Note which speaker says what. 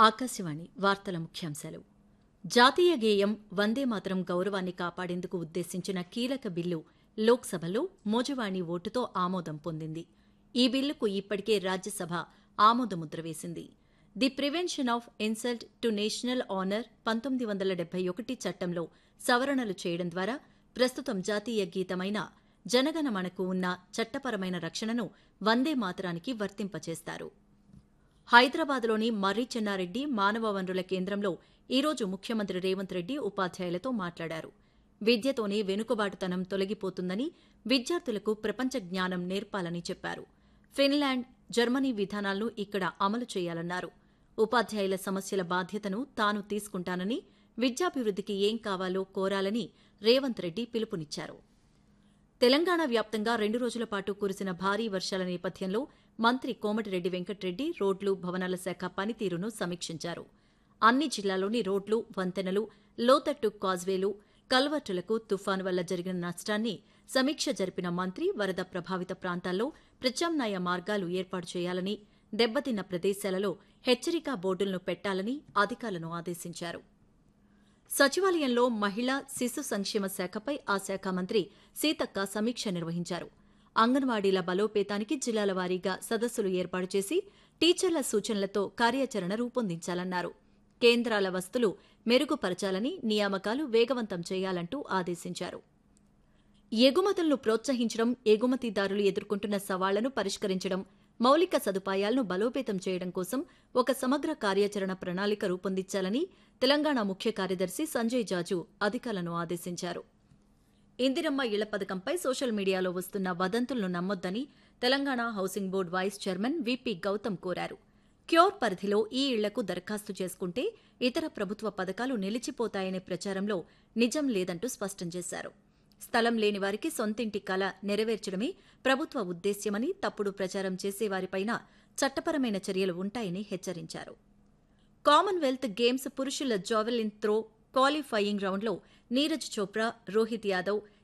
Speaker 1: ఆకాశవాణి వార్తల ముఖ్యాంశాలు జాతీయ గేయం వందే మాతరం గౌరవాన్ని కాపాడేందుకు ఉద్దేశించిన కీలక బిల్లు లోక్సభలో మోజువాణి ఓటుతో ఆమోదం పొందింది ఈ బిల్లుకు ఇప్పటికే రాజ్యసభ ఆమోదముద్ర వేసింది the prevention of insult to national honour పంతొమ్మిది వందల డెబ్బై ఒకటి చట్టంలో సవరణలు చేయడం ద్వారా ప్రస్తుతం జాతీయ గీతమైన జనగణమనకు ఉన్న చట్టపరమైన రక్షణను వందే మాతరానికి వర్తింపచేస్తారు హైదరాబాద్లోని మర్రి చెన్నారెడ్డి మానవ వనరుల కేంద్రంలో ఈరోజు ముఖ్యమంత్రి రేవంత్ రెడ్డి ఉపాధ్యాయులతో మాట్లాడారు విద్యతోనే వెనుకబాటుతనం తొలగిపోతుందని విద్యార్థులకు ప్రపంచ జ్ఞానం నేర్పాలని చెప్పారు ఫిన్లాండ్ జర్మనీ విధానాలను ఇక్కడ అమలు చేయాలన్నారు ఉపాధ్యాయుల సమస్యల బాధ్యతను తాను తీసుకుంటానని విద్యాభివృద్ధికి ఏం కావాలో కోరాలని రేవంత్ రెడ్డి పిలుపునిచ్చారు తెలంగాణ వ్యాప్తంగా రెండు రోజుల పాటు కురిసిన భారీ వర్షాల నేపథ్యంలో మంత్రి కోమటిరెడ్డి వెంకట్రెడ్డి రోడ్లు భవనాల శాఖ పనితీరును సమీక్షించారు అన్ని జిల్లాల్లోని రోడ్లు వంతెనలు లోతట్టు కాజ్వేలు కల్వర్టులకు తుఫాను వల్ల జరిగిన నష్టాన్ని సమీక్ష జరిపిన మంత్రి వరద ప్రభావిత ప్రాంతాల్లో ప్రత్యామ్నాయ మార్గాలు ఏర్పాటు చేయాలని దెబ్బతిన్న ప్రదేశాలలో హెచ్చరికా బోర్డులను పెట్టాలని అధికారులను ఆదేశించారు సచివాలయంలో మహిళా శిశు సంక్షేమ శాఖపై ఆ శాఖ మంత్రి సీతక్క సమీక్ష నిర్వహించారు అంగన్వాడీల బలోపేతానికి జిల్లాల వారీగా సదస్సులు ఏర్పాటు చేసి టీచర్ల సూచనలతో కార్యాచరణ రూపొందించాలన్నారు కేంద్రాల వస్తులు మెరుగుపరచాలని నియామకాలు వేగవంతం చేయాలంటూ ఆదేశించారు ఎగుమతులను ప్రోత్సహించడం ఎగుమతిదారులు ఎదుర్కొంటున్న సవాళ్లను పరిష్కరించడం మౌలిక సదుపాయాలను బలోపేతం చేయడం కోసం ఒక సమగ్ర కార్యాచరణ ప్రణాళిక రూపొందించాలని తెలంగాణ ముఖ్య కార్యదర్శి సంజయ్ జాజు అధికారులను ఆదేశించారు ఇందిరమ్మ ఇళ్ల పథకంపై సోషల్ మీడియాలో వస్తున్న వదంతులను నమ్మొద్దని Telangana housing board vice chairman VP Gautam కోరారు క్యూర్ పరిధిలో ఈ ఇళ్లకు దరఖాస్తు చేసుకుంటే ఇతర ప్రభుత్వ పథకాలు నిలిచిపోతాయనే ప్రచారంలో నిజం లేదంటూ స్పష్టం చేశారు స్థలం లేని వారికి సొంతింటి కల నెరవేర్చడమే ప్రభుత్వ ఉద్దేశ్యమని తప్పుడు ప్రచారం చేసేవారిపైన చట్టపరమైన చర్యలు ఉంటాయని హెచ్చరించారు కామన్వెల్త్ గేమ్స్ పురుషుల జావెలిన్ త్రో క్వాలిఫైయింగ్ రౌండ్లో నీరజ్ చోప్రా రోహిత్ యాదవ్